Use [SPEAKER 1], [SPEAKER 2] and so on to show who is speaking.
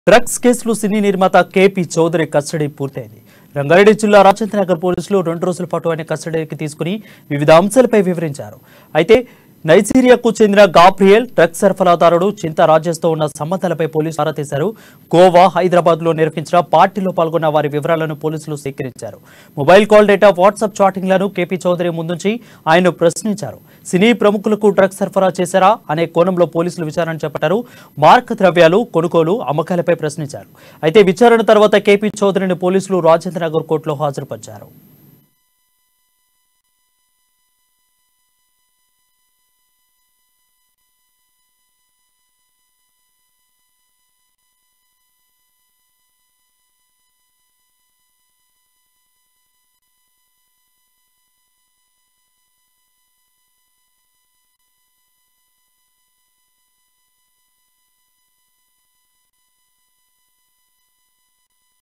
[SPEAKER 1] drugs కేసులో సినీ నిర్మాత KP Chowdary custody పూర్తయింది రంగారెడ్డి జిల్లా రాజేంద్రనగర్ పోలీసులు రెండు రోజుల పాటు ఆయన కస్టడీకి తీసుకుని వివిధ అంశాలపై వివరించారు అయితే నైజీరియాకు చెందిన గాబ్రియల్ డ్రగ్స్ సరఫరాదారుడు చింత రాజేష్తో ఉన్న సంబంధాలపై పోలీసులు ఆరా తీశారు గోవా హైదరాబాద్ లో నిర్వహించిన పార్టీలో పాల్గొన్న వారి వివరాలను పోలీసులు సేకరించారు మొబైల్ కాల్ డేటా వాట్సాప్ చాటింగ్లను కేపీ చౌదరి ముందుంచి ఆయన ప్రశ్నించారు సినీ ప్రముఖులకు డ్రగ్స్ సరఫరా చేశారా అనే కోణంలో పోలీసులు విచారణ చేపట్టారు మార్క్ ద్రవ్యాలు కొనుగోలు అమ్మకాలపై ప్రశ్నించారు అయితే విచారణ తర్వాత కేపీ చౌదరిని పోలీసులు రాజేంద్రనగర్ కోర్టులో హాజరుపరిచారు